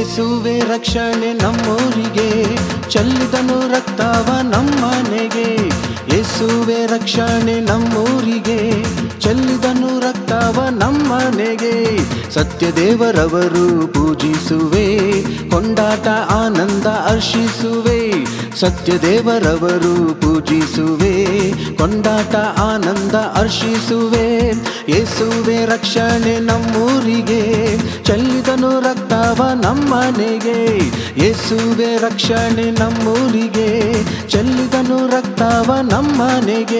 ಯೇಸುವೆ ರಕ್ಷಣೆ ನಮ್ಮೂರಿಗೆ ಚೆಲ್ಲಿದನು ರಕ್ತವ ನಮ್ಮನೆಗೆ ಯೇಸುವೆ ರಕ್ಷಣೆ ನಮ್ಮೂರಿಗೆ ಚೆಲ್ಲಿದನು ರಕ್ತವ ನಮ್ಮನೆಗೆ ಸತ್ಯದೇವರವರು ಪೂಜಿಸುವೆ ಕೊಂಡಾಟ ಆನಂದ ಹರ್ಷಿಸುವೆ ಸತ್ಯದೇವರವರು ಪೂಜಿಸುವೆ ಕೊಂಡಾಟ ಆನಂದ ಹರ್ಷಿಸುವೆ ಯೇಸುವೆ ರಕ್ಷಣೆ ನಮ್ಮೂರಿಗೆ ಚೆಲ್ಲಿದನು ರಕ್ತವ ನಮ್ಮನೆಗೆ ಯೇಸುವೆ ರಕ್ಷಣೆ ನಮ್ಮೂರಿಗೆ ಚೆಲ್ಲಿದನು ರಕ್ತವ ನಮ್ಮನೆಗೆ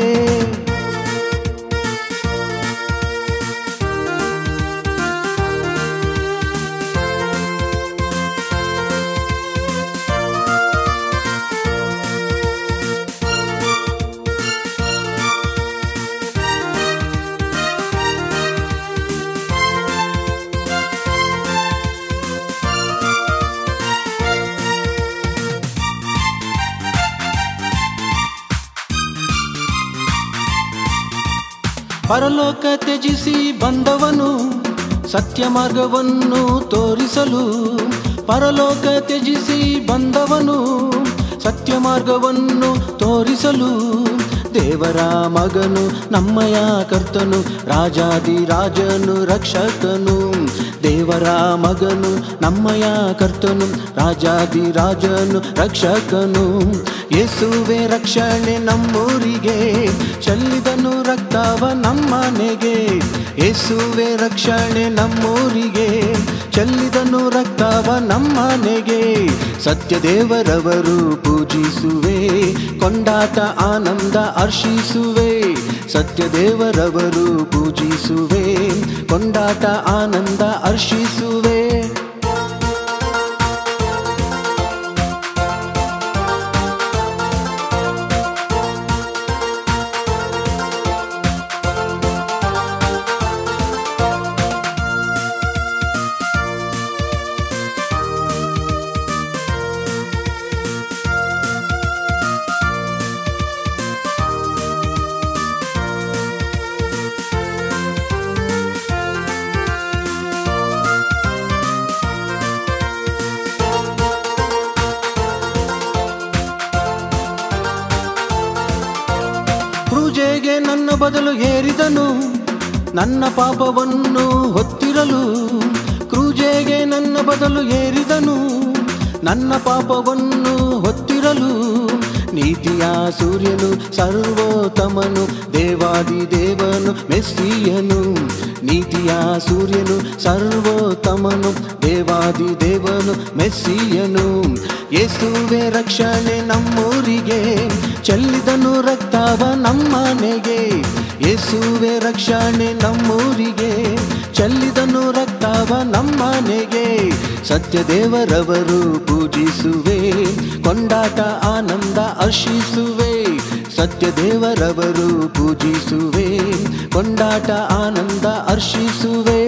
ಪರಲೋಕ ತ್ಯಜಿಸಿ ಬಂದವನು ಸತ್ಯ ಮಾರ್ಗವನ್ನು ತೋರಿಸಲು ಪರಲೋಕ ತ್ಯಜಿಸಿ ಬಂದವನು ಸತ್ಯ ಮಾರ್ಗವನ್ನು ತೋರಿಸಲು ದೇವರ ಮಗನು ನಮ್ಮಯ ಕರ್ತನು ರಾಜಾದಿ ರಾಜನು ರಕ್ಷಕನು ದೇವರ ಮಗನು ನಮ್ಮಯ ಕರ್ತನು ರಾಜಾದಿ ರಾಜನು ರಕ್ಷಕನು ಯೇಸುವೆ ರಕ್ಷಣೆ ನಮ್ಮೂರಿಗೆ ಚೆಲ್ಲಿದನು ರಕ್ತವ ನಮ್ಮನೆಗೆ ಯೇಸುವೆ ರಕ್ಷಣೆ ನಮ್ಮೂರಿಗೆ ಚೆಲ್ಲಿದನು ರಕ್ತವ ನಮ್ಮನೆಗೆ ಸತ್ಯದೇವರವರು ಪೂಜಿಸುವೆ ಕೊಂಡಾಟ ಆನಂದ ಹರ್ಷಿಸುವೆ ಸತ್ಯದೇವರವರು ಪೂಜಿಸುವೆ ಕೊಂಡಾಟ ಆನಂದ ಹರ್ಷಿಸುವೆ ಕ್ರೂಜೆಗೆ ನನ್ನ ಬದಲು ಏರಿದನು ನನ್ನ ಪಾಪವನ್ನು ಹೊತ್ತಿರಲು ಕ್ರೂಜೆಗೆ ನನ್ನ ಬದಲು ಏರಿದನು ನನ್ನ ಪಾಪವನ್ನು ಹೊತ್ತಿರಲು ನೀತಿಯ ಸೂರ್ಯನು ಸರ್ವೋತ್ತಮನು ದೇವಾದಿ ದೇವನು ಮೆಸ್ಸಿಯನು ನೀತಿಯ ಸೂರ್ಯನು ಸರ್ವೋತ್ತಮನು ದೇವಾದಿ ದೇವನು ಮೆಸ್ಸಿಯನು ಯೇಸುವೆ ರಕ್ಷಣೆ ನಮ್ಮೂರಿಗೆ ಚೆಲ್ಲಿದನು ರಕ್ತವ ನಮ್ಮನೆಗೆ ಯೇಸುವೆ ರಕ್ಷಣೆ ನಮ್ಮೂರಿಗೆ ಚೆಲ್ಲಿದನು ರಕ್ತವ ನಮ್ಮನೆಗೆ ಸತ್ಯದೇವರವರು ಪೂಜಿಸುವೆ ಕೊಂಡಾಟ ಆನಂದ ಹರ್ಷಿಸುವೆ ಸತ್ಯದೇವರವರು ಪೂಜಿಸುವೆ ಕೊಂಡಾಟ ಆನಂದ ಹರ್ಷಿಸುವೆ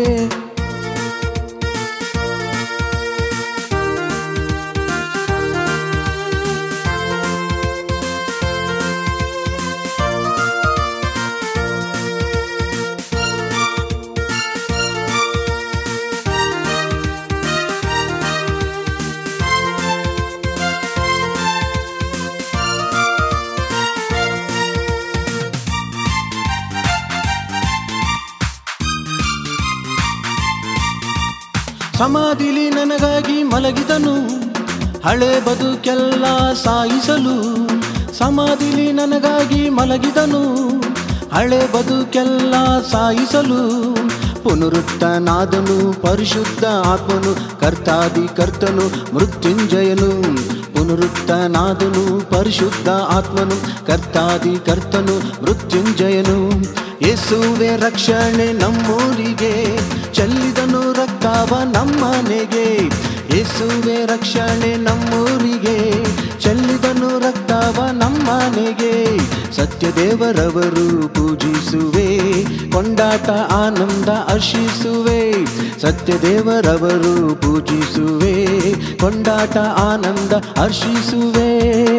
ಸಮಾಧಿಲಿ ನನಗಾಗಿ ಮಲಗಿದನು ಹಳೆ ಬದುಕೆಲ್ಲ ಸಾಯಿಸಲು ಸಮಾಧಿಲಿ ನನಗಾಗಿ ಮಲಗಿದನು ಹಳೆ ಬದುಕೆಲ್ಲ ಸಾಯಿಸಲು ಪುನರುತ್ತನಾದನು ಪರಿಶುದ್ಧ ಆತ್ಮನು ಕರ್ತಾದಿ ಕರ್ತನು ಮೃತ್ಯುಂಜಯನು ಪುನರುತ್ತನಾದನು ಪರಿಶುದ್ಧ ಆತ್ಮನು ಕರ್ತಾದಿ ಕರ್ತನು ಮೃತ್ಯುಂಜಯನು ಯೇಸುವೆ ರಕ್ಷಣೆ ನಮ್ಮೂರಿಗೆ ಚೆಲ್ಲಿದನು ರಕ್ತವ ನಮ್ಮನೆಗೆ ಯೇಸುವೆ ರಕ್ಷಣೆ ನಮ್ಮೂರಿಗೆ ಚೆಲ್ಲಿದನು ರಕ್ತವ ನಮ್ಮನೆಗೆ ಸತ್ಯದೇವರವರು ಪೂಜಿಸುವೆ ಕೊಂಡಾಟ ಆನಂದ ಹರ್ಷಿಸುವೆ ಸತ್ಯದೇವರವರು ಪೂಜಿಸುವೆ ಕೊಂಡಾಟ ಆನಂದ ಹರ್ಷಿಸುವೆ